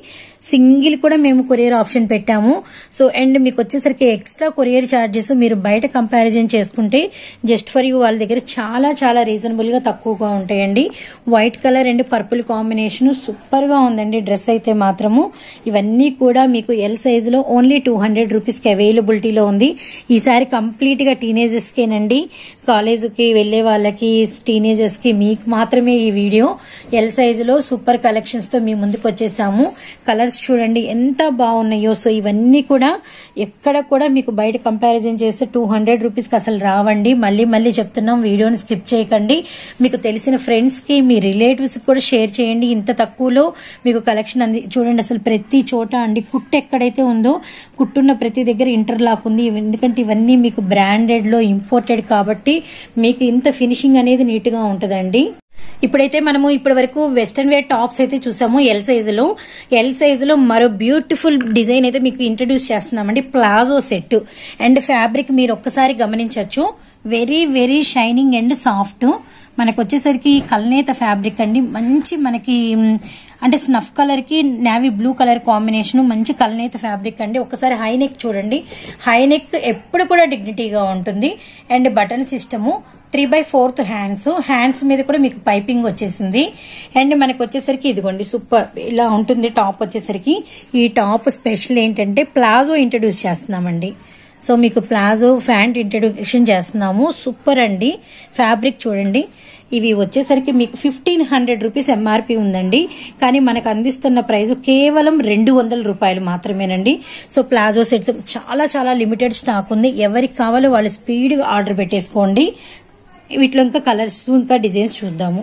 సింగిల్ కూడా మేము కొరియర్ ఆప్షన్ పెట్టాము సో అండ్ మీకు వచ్చేసరికి ఎక్స్ట్రా కొరియర్ ఛార్జెస్ మీరు బయట కంపారిజన్ చేసుకుంటే జస్ట్ ఫర్ యూ వాళ్ళ దగ్గర చాలా చాలా రీజనబుల్ గా తక్కువగా ఉంటాయండి white colour and purple combination super గా ఉందండి డ్రెస్ అయితే మాత్రము ఇవన్నీ కూడా మీకు ఎల్ సైజ్ లో ఓన్లీ టూ హండ్రెడ్ రూపీస్ కి అవైలబిలిటీలో ఉంది ఈసారి కంప్లీట్ గా టీనేజర్స్ కేనండి కాలేజ్ కి వెళ్లే వాళ్ళకి టీనేజర్స్ కి మీకు మాత్రమే ఈ వీడియో ఎల్ సైజ్ లో సూపర్ కలెక్షన్స్ తో మీ ముందుకు వచ్చేసాము కలర్స్ చూడండి ఎంత బాగున్నాయో సో ఇవన్నీ కూడా ఎక్కడ కూడా మీకు బయట కంపారిజన్ చేస్తే టూ హండ్రెడ్ రూపీస్ కి అసలు రావండి మళ్ళీ మళ్ళీ చెప్తున్నాం వీడియోని స్కిప్ చేయకండి మీకు తెలిసిన ఫ్రెండ్స్ కి మీ రిలేటివ్స్ కూడా షేర్ చేయండి ఇంత తక్కువలో మీకు కలెక్షన్ అంది చూడండి అసలు ప్రతి చోట అండి కుట్టు ఎక్కడైతే ఉందో కుట్టున్న ప్రతి దగ్గర ఇంటర్లాక్ ఉంది ఎందుకంటే ఇవన్నీ మీకు బ్రాండెడ్ లో ఇంపోర్టెడ్ కాబట్టి మీకు ఇంత ఫినిషింగ్ అనేది నీట్ గా ఉంటదండి ఇప్పుడైతే మనము ఇప్పటి వరకు వెస్టర్న్ వేర్ టాప్స్ అయితే చూసాము ఎల్ సైజ్ లో ఎల్ సైజ్ లో మరో బ్యూటిఫుల్ డిజైన్ అయితే మీకు ఇంట్రడ్యూస్ చేస్తున్నామండి ప్లాజో సెట్ అండ్ ఫ్యాబ్రిక్ మీరు ఒక్కసారి గమనించవచ్చు very very shining and soft మనకు వచ్చేసరికి కల్నేత ఫ్యాబ్రిక్ అండి మంచి మనకి మ్, అంటే స్నఫ్ కలర్ కి నావీ బ్లూ కలర్ కాంబినేషన్ మంచి కల్నేత ఫ్యాబ్రిక్ అండి ఒకసారి హై నెక్ చూడండి హై నెక్ ఎప్పుడు కూడా డిగ్నిటీగా ఉంటుంది and button system three by fourth hands hands మీద కూడా మీకు పైపింగ్ వచ్చేసింది అండ్ మనకు వచ్చేసరికి ఇదిగోండి సూపర్ ఇలా ఉంటుంది టాప్ వచ్చేసరికి ఈ టాప్ స్పెషల్ ఏంటంటే ప్లాజో ఇంట్రడ్యూస్ చేస్తున్నామండి సో మీకు ప్లాజో ఫ్యాంట్ ఇంట్రడ్యూషన్ చేస్తున్నాము సూపర్ అండి ఫ్యాబ్రిక్ చూడండి ఇవి వచ్చేసరికి మీకు ఫిఫ్టీన్ హండ్రెడ్ రూపీస్ ఎంఆర్పి ఉందండి కానీ మనకు అందిస్తున్న ప్రైస్ కేవలం రెండు వందల రూపాయలు మాత్రమేనండి సో ప్లాజో సెట్స్ చాలా చాలా లిమిటెడ్ స్టాక్ ఉంది ఎవరికి కావాలో వాళ్ళు స్పీడ్గా ఆర్డర్ పెట్టేసుకోండి వీటిలో ఇంకా కలర్స్ ఇంకా డిజైన్స్ చూద్దాము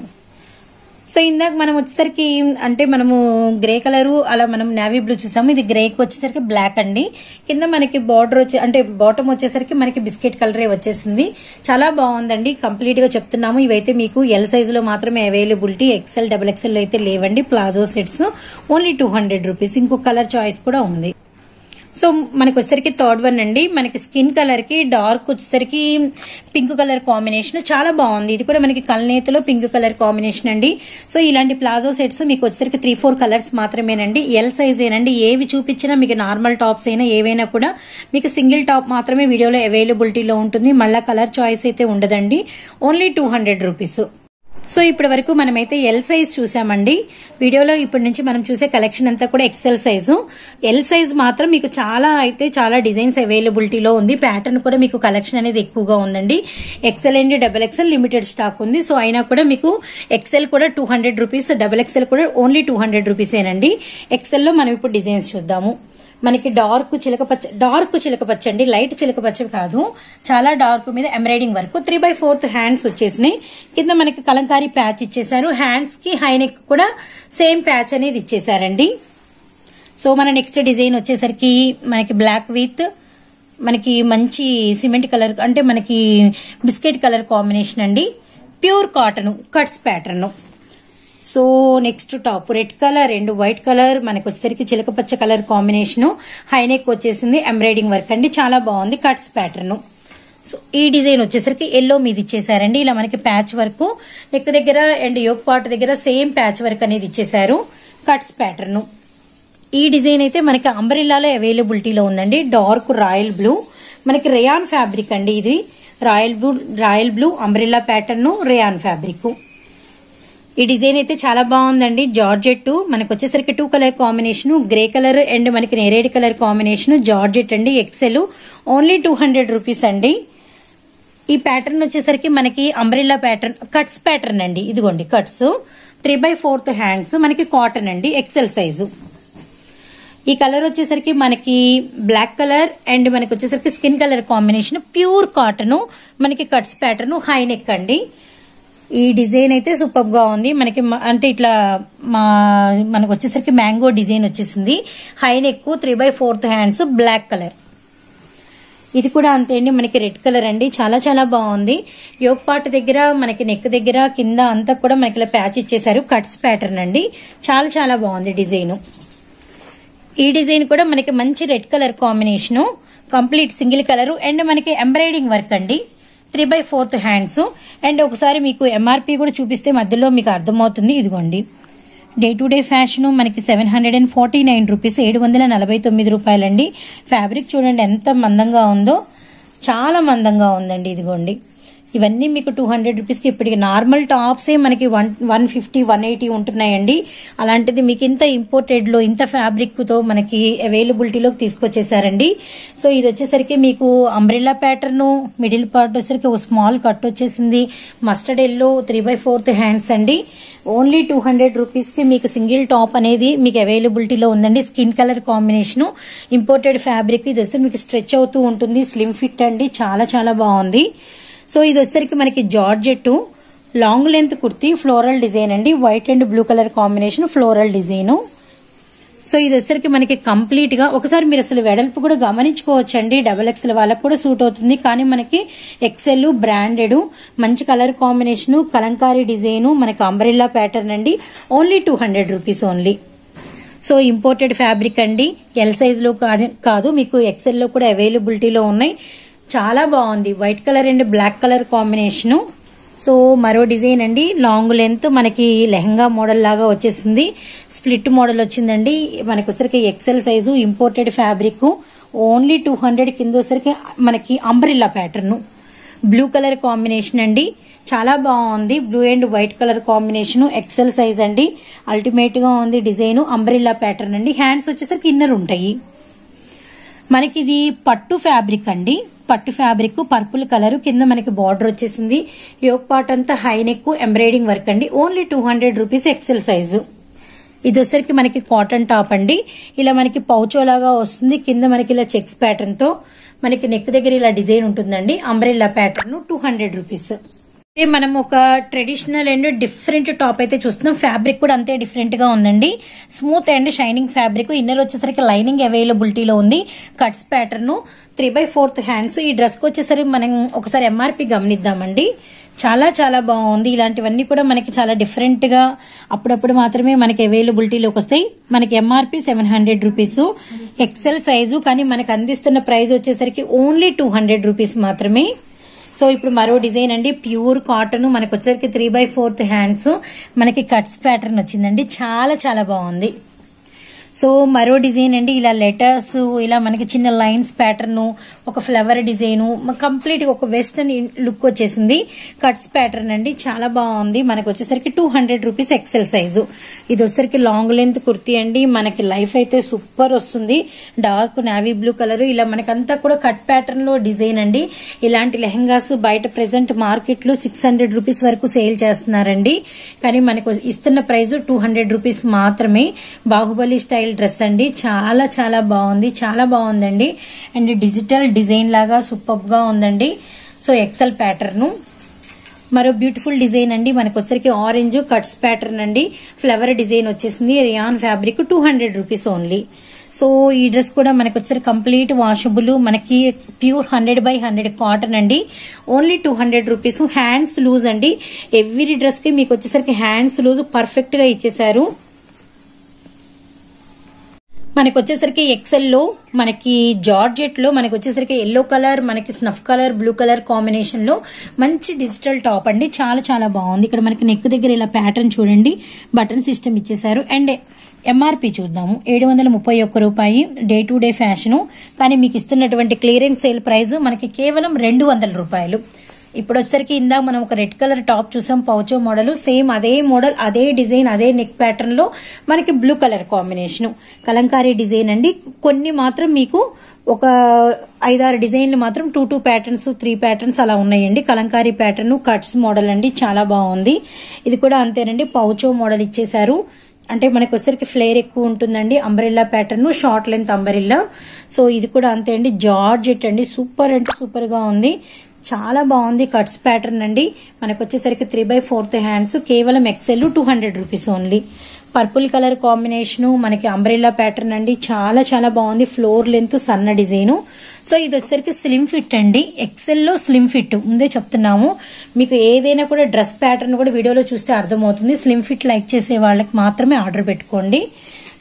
సో ఇందాక మనం వచ్చేసరికి అంటే మనము గ్రే కలరు అలా మనం నావీ బ్లూ చూసాము ఇది గ్రేకి వచ్చేసరికి బ్లాక్ అండి కింద మనకి బార్డర్ వచ్చి అంటే బాటమ్ వచ్చేసరికి మనకి బిస్కెట్ కలరే వచ్చేసింది చాలా బాగుందండి కంప్లీట్ గా చెప్తున్నాము ఇవైతే మీకు ఎల్ సైజులో మాత్రమే అవైలబిలిటీ ఎక్సెల్ డబుల్ ఎక్సెల్ అయితే లేవండి palazzo sets only two hundred rupees ఇంకో కలర్ చాయిస్ కూడా ఉంది సో మనకి వచ్చేసరికి థర్డ్ వన్ అండి మనకి స్కిన్ కలర్ కి డార్క్ వచ్చేసరికి పింక్ కలర్ కాంబినేషన్ చాలా బాగుంది ఇది కూడా మనకి కల్నేతలో పింక్ కలర్ కాంబినేషన్ అండి సో ఇలాంటి ప్లాజో సెట్స్ మీకు వచ్చేసరికి త్రీ ఫోర్ కలర్స్ మాత్రమేనండి ఎల్ సైజ్ ఏనండి ఏవి చూపించినా మీకు నార్మల్ టాప్స్ అయినా ఏవైనా కూడా మీకు సింగిల్ టాప్ మాత్రమే వీడియోలో అవైలబిలిటీలో ఉంటుంది మళ్ళీ కలర్ చాయిస్ అయితే ఉండదండి only two hundred rupees so ఇప్పటి వరకు మనమైతే ఎల్ సైజ్ చూసామండి వీడియోలో ఇప్పటి నుంచి మనం చూసే కలెక్షన్ అంతా కూడా ఎక్సెల్ సైజు ఎల్ సైజ్ మాత్రం మీకు చాలా అయితే చాలా డిజైన్స్ అవైలబిలిటీలో ఉంది ప్యాటర్న్ కూడా మీకు కలెక్షన్ అనేది ఎక్కువగా ఉందండి XL and double XL limited stock ఉంది సో అయినా కూడా మీకు ఎక్సెల్ కూడా two hundred rupees double XL కూడా ఓన్లీ టూ హండ్రెడ్ రూపీసేనండి ఎక్సెల్లో మనం ఇప్పుడు డిజైన్స్ చూద్దాము మనకి డార్క్ చిలక పచ్చ డార్క్ చిలక పచ్చ అండి లైట్ చిలక పచ్చ కాదు చాలా డార్క్ మీద embroidering work three by fourth hands వచ్చేసినాయి కింద మనకి కలంకారీ ప్యాచ్ ఇచ్చేసారు హ్యాండ్స్ కి హై నెక్ కూడా సేమ్ ప్యాచ్ అనేది ఇచ్చేసారండి సో మన నెక్స్ట్ డిజైన్ వచ్చేసరికి మనకి బ్లాక్ విత్ మనకి మంచి సిమెంట్ కలర్ అంటే మనకి బిస్కెట్ కలర్ కాంబినేషన్ అండి pure cotton cuts pattern so next top red colour and white colour మనకు వచ్చేసరికి చిలకపచ్చ కలర్ కాంబినేషన్ హైనెక్ వచ్చేసింది ఎంబ్రాయిడింగ్ వర్క్ అండి చాలా బాగుంది కట్స్ ప్యాటర్న్ సో ఈ డిజైన్ వచ్చేసరికి ఎల్లో మీద ఇచ్చేసారండి ఇలా మనకి ప్యాచ్ వర్క్ నెక్ దగ్గర అండ్ యోగ్ పార్ట్ దగ్గర సేమ్ ప్యాచ్ వర్క్ అనేది ఇచ్చేసారు కట్స్ ప్యాటర్న్ ఈ డిజైన్ అయితే మనకి అంబరిల్లాలో అవైలబిలిటీలో ఉందండి డార్క్ రాయల్ బ్లూ మనకి రేయాన్ ఫ్యాబ్రిక్ అండి ఇది royal blue royal blue umbrella pattern rayon fabric ఈ డిజైన్ అయితే చాలా బాగుందండి జార్జెట్ మనకు వచ్చేసరికి two colour combination grey colour and మనకి నేరేడు కలర్ కాంబినేషన్ జార్జెట్ అండి XL only two hundred rupees అండి ఈ ప్యాటర్న్ వచ్చేసరికి మనకి అంబ్రిల్లా ప్యాటర్న్ కట్స్ ప్యాటర్న్ అండి ఇదిగోండి cuts three by fourth hands మనకి కాటన్ అండి ఎక్సెల్ సైజు ఈ కలర్ వచ్చేసరికి మనకి బ్లాక్ కలర్ అండ్ మనకి వచ్చేసరికి skin colour combination pure cotton మనకి కట్స్ ప్యాటర్న్ హై నెక్ అండి ఈ డిజైన్ అయితే సూపర్ గా ఉంది మనకి మ- అంటే ఇట్లా మా మనకు వచ్చేసరికి మ్యాంగో డిజైన్ వచ్చేసింది high neck three by fourth hands black colour ఇది కూడా అంతే అండి మనకి రెడ్ కలర్ అండి చాలా చాలా బాగుంది యోగ్ పార్ట్ దగ్గర మనకి నెక్ దగ్గర కింద అంతా కూడా మనకి ఇలా ప్యాచ్ ఇచ్చేసారు కట్స్ ప్యాటర్న్ అండి చాలా చాలా బాగుంది డిజైన్ ఈ డిజైన్ కూడా మనకి మంచి red colour combination complete single colour and మనకి ఎంబ్రాయిడింగ్ వర్క్ అండి three by fourth hands and ఒకసారి మీకు ఎంఆర్పి కూడా చూపిస్తే మధ్యలో మీకు అర్థమవుతుంది ఇదిగోండి డే టు డే ఫ్యాషన్ మనకి seven hundred and forty nine rupees ఏడు వందల నలభై తొమ్మిది రూపాయలండి ఫ్యాబ్రిక్ చూడండి ఎంత మందంగా ఉందో చాలా మందంగా ఉందండి ఇదిగోండి ఇవన్నీ మీకు టూ హండ్రెడ్ రూపీస్కి ఇప్పటికి నార్మల్ టాప్సే మనకి one one fifty one eighty ఉంటున్నాయండి అలాంటిది మీకు ఇంత ఇంపోర్టెడ్లో ఇంత ఫ్యాబ్రిక్తో మనకి అవైలబిలిటీలోకి తీసుకొచ్చేసారండి సో ఇది వచ్చేసరికి మీకు అంబ్రెల్లా ప్యాటర్న్ మిడిల్ పార్ట్ వచ్చేసరికి ఒక స్మాల్ కట్ వచ్చేసింది mustard yellow three by fourth hands అండి ఓన్లీ టూ హండ్రెడ్ రూపీస్కి మీకు సింగిల్ టాప్ అనేది మీకు అవైలబిలిటీలో ఉందండి skin colour combination imported fabric ఇది వస్తే మీకు స్ట్రెచ్ అవుతూ ఉంటుంది స్లిమ్ ఫిట్ అండి చాలా చాలా బాగుంది సో ఇది వచ్చేసరికి మనకి georgette long length kurti floral design అండి white and blue colour combination floral design so ఇది వచ్చేసరికి మనకి కంప్లీట్ గా ఒకసారి మీరు అసలు వెడల్పు కూడా గమనించుకోవచ్చండి డబల్ ఎక్స్ఎల్ వాళ్ళకు కూడా సూట్ అవుతుంది కానీ మనకి ఎక్సెల్ బ్రాండెడ్ మంచి కలర్ కాంబినేషన్ కలంకారీ డిజైన్ మనకి అంబ్రెల్లా ప్యాటర్న్ అండి only two hundred rupees only so imported fabric అండి ఎల్ సైజ్లో కాదు మీకు ఎక్సెల్లో కూడా అవైలబిలిటీలో ఉన్నాయి చాలా బాగుంది white colour and black colour combination so మరో డిజైన్ అండి లాంగ్ లెంత్ మనకి లెహంగా మోడల్ లాగా వచ్చేసింది స్ప్లిట్ మోడల్ వచ్చిందండి మనకి వచ్చరికి XL size imported fabric only two hundred కింద వచ్చరికి మనకి umbrella pattern blue colour combination అండి చాలా బాగుంది blue and white colour combination XL size అండి అల్టిమేట్ గా ఉంది డిజైన్ అంబ్రిల్లా ప్యాటర్న్ అండి హ్యాండ్స్ వచ్చేసరికి ఇన్నర్ ఉంటాయి మనకి ఇది పట్టు ఫ్యాబ్రిక్ అండి పట్టు ఫ్యాబ్రిక్ పర్పుల్ కలర్ కింద మనకి బార్డర్ వచ్చేసింది యోగ్ పార్ట్ అంతా హై నెక్ ఎంబ్రాయిడింగ్ వర్క్ అండి only two hundred rupees XL size ఇది వచ్చరికి మనకి కాటన్ టాప్ అండి ఇలా మనకి పౌచో లాగా వస్తుంది కింద మనకి ఇలా చెక్స్ ప్యాటర్న్ తో మనకి నెక్ దగ్గర ఇలా డిజైన్ ఉంటుందండి umbrella pattern two hundred rupees అయితే మనం ఒక ట్రెడిషనల్ అండ్ డిఫరెంట్ టాప్ అయితే చూస్తున్నాం ఫ్యాబ్రిక్ కూడా అంతే డిఫరెంట్ గా ఉందండి smooth and shining fabric inner వచ్చేసరికి లైనింగ్ అవైలబిలిటీలో ఉంది cuts pattern three by fourth hands ఈ డ్రెస్ కి వచ్చేసరికి మనం ఒకసారి ఎంఆర్పి గమనిద్దామండి చాలా చాలా బాగుంది ఇలాంటివన్నీ కూడా మనకి చాలా డిఫరెంట్ గా అప్పుడప్పుడు మాత్రమే మనకి అవైలబిలిటీలోకి వస్తాయి మనకి MRP seven hundred rupees XL size కానీ మనకి అందిస్తున్న ప్రైస్ వచ్చేసరికి ఓన్లీ టూ హండ్రెడ్ రూపీస్ మాత్రమే సో ఇప్పుడు మరో డిజైన్ అండి ప్యూర్ కాటన్ మనకి వచ్చేసరికి త్రీ బై ఫోర్త్ హ్యాండ్స్ మనకి కట్స్ ప్యాటర్న్ వచ్చిందండి చాలా చాలా బాగుంది సో మరో డిజైన్ అండి ఇలా లెటర్స్ ఇలా మనకి చిన్న లైన్స్ ప్యాటర్న్ ఒక ఫ్లవర్ డిజైన్ కంప్లీట్ ఒక వెస్టర్న్ లుక్ వచ్చేసింది కట్స్ ప్యాటర్న్ అండి చాలా బాగుంది మనకి వచ్చేసరికి two hundred rupees XL size ఇది వచ్చేసరికి లాంగ్ లెంత్ కుర్తీ అండి మనకి లైఫ్ అయితే సూపర్ వస్తుంది డార్క్ నావీ బ్లూ కలర్ ఇలా మనకంతా కూడా కట్ ప్యాటర్న్ లో డిజైన్ అండి ఇలాంటి లెహంగాస్ బయట ప్రెసెంట్ మార్కెట్ లో సిక్స్ హండ్రెడ్ రూపీస్ వరకు సేల్ చేస్తున్నారండి కానీ మనకు ఇస్తున్న ప్రైస్ టూ హండ్రెడ్ రూపీస్ మాత్రమే బాహుబలి స్టైల్ డ్రెస్ అండి చాలా చాలా బాగుంది చాలా బాగుందండి అండ్ డిజిటల్ డిజైన్ లాగా సూపర్ గా ఉందండి సో ఎక్సెల్ ప్యాటర్న్ మరో బ్యూటిఫుల్ డిజైన్ అండి మనకు వచ్చరికి ఆరెంజ్ కట్స్ ప్యాటర్న్ అండి ఫ్లవర్ డిజైన్ వచ్చేసింది rayon fabric two hundred rupees only so ఈ డ్రెస్ కూడా మనకు వచ్చేసరి కంప్లీట్ వాషబుల్ మనకి pure hundred by hundred cotton అండి only two hundred rupees hands loose అండి ఎవ్రీ డ్రెస్ కి మీకు వచ్చేసరికి హ్యాండ్స్ లూజ్ పర్ఫెక్ట్ గా ఇచ్చేసారు మనకి వచ్చేసరికి ఎక్సెల్ లో మనకి జార్జెట్ లో మనకి వచ్చేసరికి ఎల్లో కలర్ మనకి snuff colour blue colour combination లో మంచి డిజిటల్ టాప్ అండి చాలా చాలా బాగుంది ఇక్కడ మనకి నెక్ దగ్గర ఇలా ప్యాటర్న్ చూడండి బటన్ సిస్టమ్ ఇచ్చేసారు అండ్ ఎంఆర్పి చూద్దాము ఏడు వందల ముప్పై ఒక్క రూపాయి డే టు డే ఫ్యాషను కానీ మీకు ఇస్తున్నటువంటి క్లియరెన్స్ సేల్ ప్రైస్ మనకి కేవలం రెండు వందల రూపాయలు ఇప్పుడు వచ్చేసరికి ఇందాక మనం ఒక రెడ్ కలర్ టాప్ చూసాం పౌచో మోడల్ సేమ్ అదే మోడల్ అదే డిజైన్ అదే నెక్ ప్యాటర్న్ లో మనకి blue colour combination kalamkari design అండి కొన్ని మాత్రం మీకు ఒక ఐదారు డిజైన్లు మాత్రం two two patterns three patterns అలా ఉన్నాయండి కలంకారీ ప్యాటర్న్ కట్స్ మోడల్ అండి చాలా బాగుంది ఇది కూడా అంతేనండి పౌచో మోడల్ ఇచ్చేసారు అంటే మనకి వచ్చరికి ఫ్లేర్ ఎక్కువ ఉంటుందండి umbrella pattern short length umbrella so ఇది కూడా అంతే అండి జార్జెట్ అండి సూపర్ అంటే సూపర్ గా ఉంది చాలా బాగుంది కట్స్ ప్యాటర్న్ అండి మనకు వచ్చేసరికి త్రీ బై ఫోర్త్ హ్యాండ్స్ కేవలం XL two hundred rupees only purple colour combination మనకి అంబ్రెల్లా ప్యాటర్న్ అండి చాలా చాలా బాగుంది ఫ్లోర్ లెంత్ సన్న డిజైన్ సో ఇది వచ్చేసరికి స్లిమ్ ఫిట్ అండి ఎక్సెల్ లో స్లిమ్ ఫిట్ ముందే చెప్తున్నాము మీకు ఏదైనా కూడా డ్రెస్ ప్యాటర్న్ కూడా వీడియోలో చూస్తే అర్థమవుతుంది స్లిమ్ ఫిట్ లైక్ చేసే వాళ్ళకి మాత్రమే ఆర్డర్ పెట్టుకోండి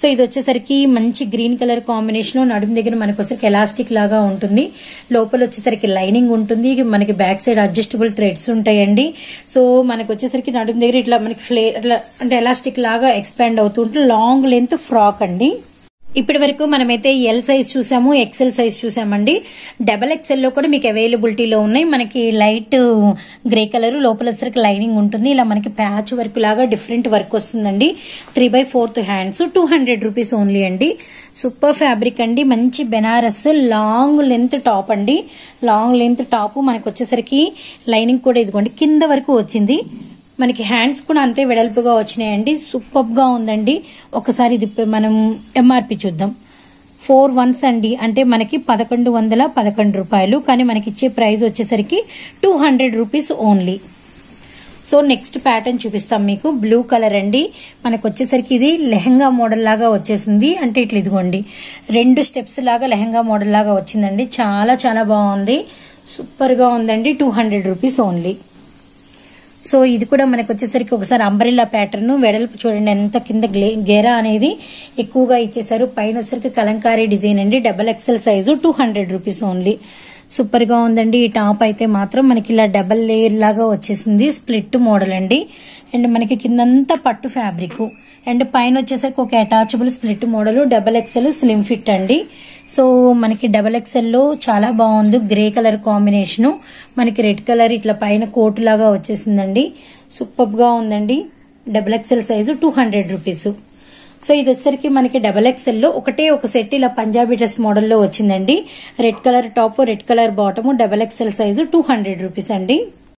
సో ఇది వచ్చేసరికి మంచి గ్రీన్ కలర్ కాంబినేషన్ నడుము దగ్గర మనకు వచ్చేసరికి ఎలాస్టిక్ లాగా ఉంటుంది లోపల వచ్చేసరికి లైనింగ్ ఉంటుంది మనకి బ్యాక్ సైడ్ అడ్జస్టబుల్ థ్రెడ్స్ ఉంటాయండి సో మనకు వచ్చేసరికి నడుము దగ్గర ఇట్లా మనకి ఫ్లే ఇట్లా అంటే ఎలాస్టిక్ లాగా ఎక్స్పాండ్ అవుతూ ఉంటుంది లాంగ్ లెంత్ ఫ్రాక్ అండి ఇప్పటి వరకు మనమైతే ఎల్ సైజ్ చూసాము ఎక్సెల్ సైజ్ చూసామండి డబల్ ఎక్సెల్ లో కూడా మీకు అవైలబిలిటీలో ఉన్నాయి మనకి లైట్ గ్రే కలర్ లోపల వచ్చరికి లైనింగ్ ఉంటుంది ఇలా మనకి ప్యాచ్ వర్క్ లాగా డిఫరెంట్ వర్క్ వస్తుందండి three by fourth hands two hundred rupees only అండి సూపర్ ఫ్యాబ్రిక్ అండి మంచి బెనారస్ లాంగ్ లెంత్ టాప్ అండి లాంగ్ లెంత్ టాప్ మనకు వచ్చేసరికి లైనింగ్ కూడా ఇదిగోండి కింద వరకు వచ్చింది మనకి హ్యాండ్స్ కూడా అంతే వెడల్పుగా వచ్చినాయండి సూపర్గా ఉందండి ఒకసారి ఇది మనం ఎంఆర్పి చూద్దాం ఫోర్ వన్స్ అండి అంటే మనకి పదకొండు వందల పదకొండు రూపాయలు కానీ మనకి ఇచ్చే ప్రైస్ వచ్చేసరికి two hundred rupees only so next pattern చూపిస్తాం మీకు బ్లూ కలర్ అండి మనకు వచ్చేసరికి ఇది లెహంగా మోడల్ లాగా వచ్చేసింది అంటే ఇట్లా ఇదిగోండి రెండు స్టెప్స్ లాగా లెహంగా మోడల్ లాగా వచ్చిందండి చాలా చాలా బాగుంది సూపర్గా ఉందండి two hundred rupees only so ఇది కూడా మనకు వచ్చేసరికి ఒకసారి అంబ్రెల్లా ప్యాటర్న్ వెడల్పు చూడండి ఎంత కింద గేరా అనేది ఎక్కువగా ఇచ్చేసారు పైన వచ్చేసరికి కలంకారీ డిజైన్ అండి double XL size two hundred rupees only super గా ఉందండి ఈ టాప్ అయితే మాత్రం మనకి ఇలా డబల్ లేయర్ లాగా వచ్చేసింది స్ప్లిట్ మోడల్ అండి అండ్ మనకి కిందంతా పట్టు ఫ్యాబ్రిక్ అండ్ పైన వచ్చేసరికి ఒక attachable split model double XL slim fit అండి సో మనకి డబల్ ఎక్సెల్లో చాలా బాగుంది గ్రే కలర్ కాంబినేషను మనకి రెడ్ కలర్ ఇట్లా పైన కోట్ లాగా వచ్చేసిందండి సూపర్ గా ఉందండి double XL size two hundred rupees so ఇది వచ్చేసరికి మనకి డబల్ ఎక్సెల్లో ఒకటే ఒక సెట్ ఇలా పంజాబీ డ్రెస్ మోడల్లో వచ్చిందండి red colour top red colour bottom double XL size two hundred rupees అండి